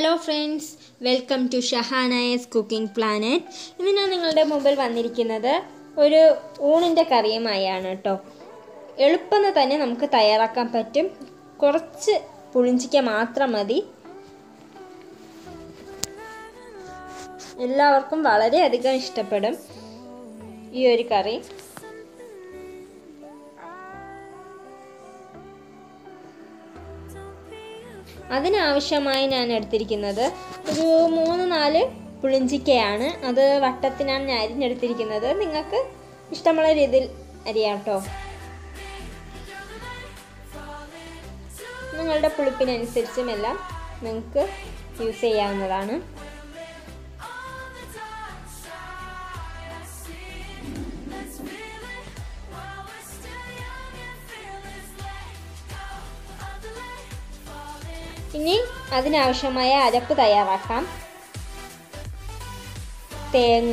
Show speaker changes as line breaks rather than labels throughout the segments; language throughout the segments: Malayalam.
hello friends welcome to Shahana's cooking planet ഇന്ന് ഞാൻ നിങ്ങളുടെ മുമ്പിൽ വന്നിരിക്കുന്നത് ഒരു ഊണിൻ്റെ കറിയുമായാണ് കേട്ടോ എളുപ്പം തന്നെ നമുക്ക് തയ്യാറാക്കാൻ പറ്റും കുറച്ച് പുളിഞ്ചിക്ക മാത്രം മതി എല്ലാവർക്കും വളരെയധികം ഇഷ്ടപ്പെടും ഈ ഒരു കറി അതിനാവശ്യമായി ഞാൻ എടുത്തിരിക്കുന്നത് ഒരു മൂന്ന് നാല് പുളിഞ്ചിക്കയാണ് അത് വട്ടത്തിനാണ് ഞാൻ അരിഞ്ഞെടുത്തിരിക്കുന്നത് നിങ്ങൾക്ക് ഇഷ്ടമുള്ള രീതിയിൽ അരിയാം കേട്ടോ നിങ്ങളുടെ പുളിപ്പിനനുസരിച്ചും എല്ലാം നിങ്ങൾക്ക് യൂസ് ചെയ്യാവുന്നതാണ് ഇനി അതിനാവശ്യമായ അരപ്പ് തയ്യാറാക്കാം തേങ്ങ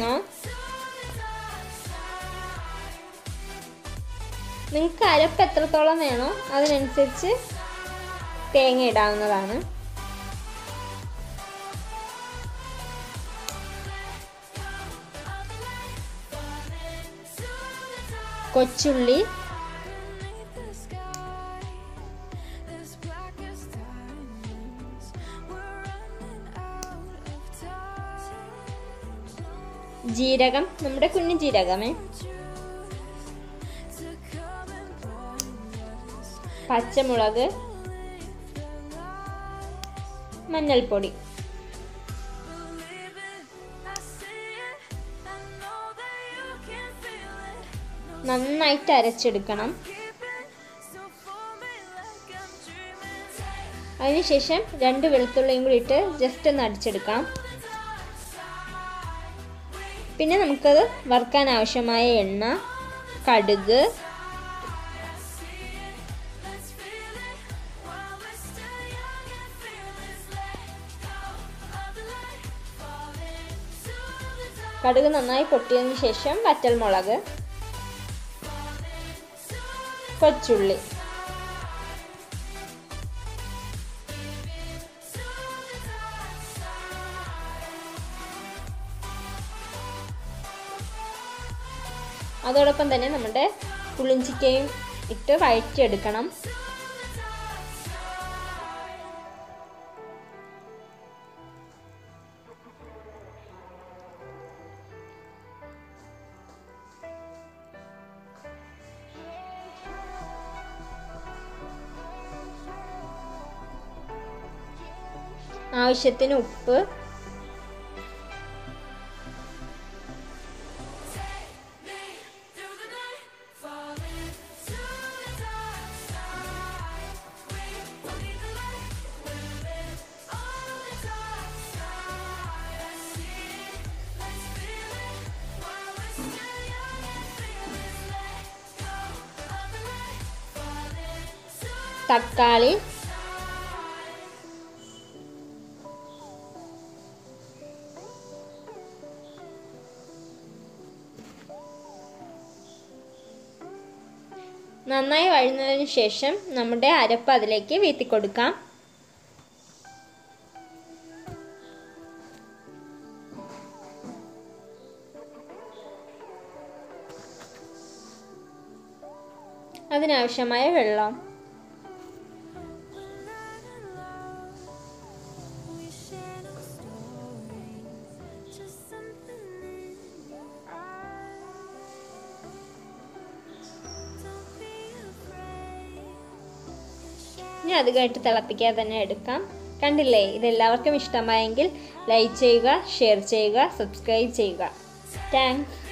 നിങ്ങൾക്ക് അരപ്പ് എത്രത്തോളം വേണോ അതിനനുസരിച്ച് തേങ്ങ ഇടാവുന്നതാണ് കൊച്ചുള്ളി ജീരകം നമ്മുടെ കുഞ്ഞു ജീരകമേ പച്ചമുളക് മഞ്ഞൾപ്പൊടി നന്നായിട്ട് അരച്ചെടുക്കണം അതിനുശേഷം രണ്ട് വെളുത്തുള്ളിയും കൂടി ഇട്ട് ജസ്റ്റ് ഒന്ന് അടിച്ചെടുക്കാം പിന്നെ നമുക്കത് വറുക്കാൻ ആവശ്യമായ എണ്ണ കടുക് കടുക് നന്നായി പൊട്ടിയതിന് ശേഷം വറ്റൽമുളക് കൊച്ചുള്ളി അതോടൊപ്പം തന്നെ നമ്മുടെ പുളിഞ്ചിക്കയും ഇട്ട് വഴറ്റിയെടുക്കണം ആവശ്യത്തിന് ഉപ്പ് തക്കാളി നന്നായി വഴുന്നതിന് ശേഷം നമ്മുടെ അരപ്പ് അതിലേക്ക് വീത്തി കൊടുക്കാം അതിനാവശ്യമായ വെള്ളം ഇനി അത് കഴിഞ്ഞിട്ട് തിളപ്പിക്കാതെ തന്നെ എടുക്കാം കണ്ടില്ലേ ഇതെല്ലാവർക്കും ഇഷ്ടമായെങ്കിൽ ലൈക്ക് ചെയ്യുക ഷെയർ ചെയ്യുക സബ്സ്ക്രൈബ് ചെയ്യുക താങ്ക്സ്